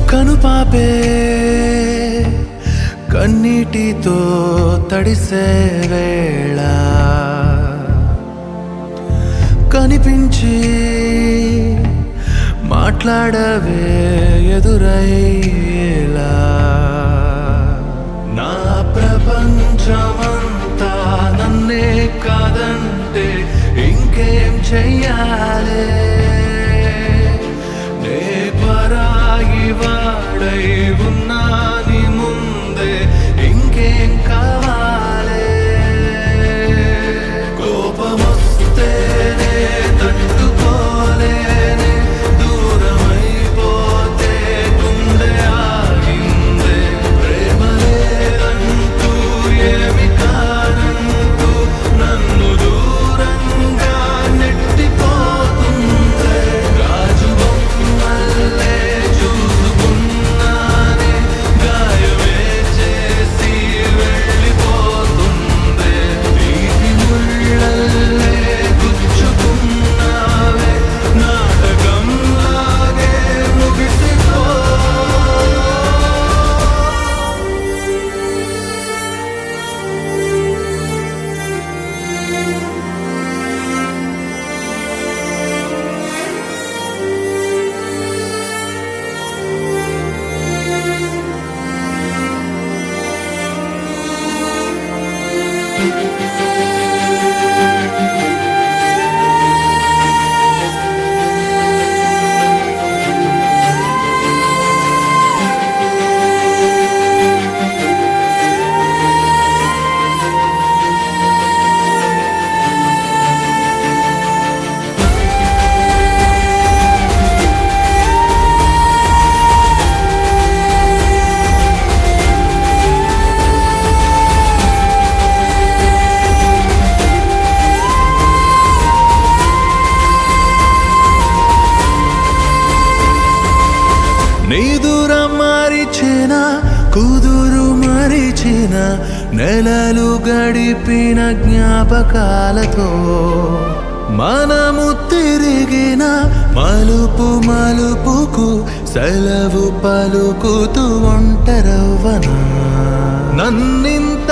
కనుపాపే కన్నీటితో తడిసే వేళ కనిపించి మాట్లాడవే ఎదురయ్యేలా నా ప్రపంచమంతా నన్నే కాదంటే ఇంకేం చెయ్యాలే నే పరాయి వాడై ఉన్నా నీ ముందే ఇంకేం కావాలే కోపమొస్తేనే తట్టుకోలేనే దూరమైపోతే గుండె ఆగిందే ప్రేమ లేదంటూ ఏమి కానంటూ నన్ను దూరంగా నెట్టిపోతుందే గాజు బొమ్మల్లే చూసుకున్నానే గాయమే చేసి వెళ్ళిపోతుందే వీటి ముళ్ళల్లే గుచ్చుకున్నావే నాటకంలాగే ముగిసిపో నీ దూరం మరిచిన కుదురు మరిచిన నెలలు గడిపిన జ్ఞాపకాలతో మనము తిరిగిన మలుపు మలుపుకు సెలవు పలుకుతూ ఒంటరవ్వనా నన్నింత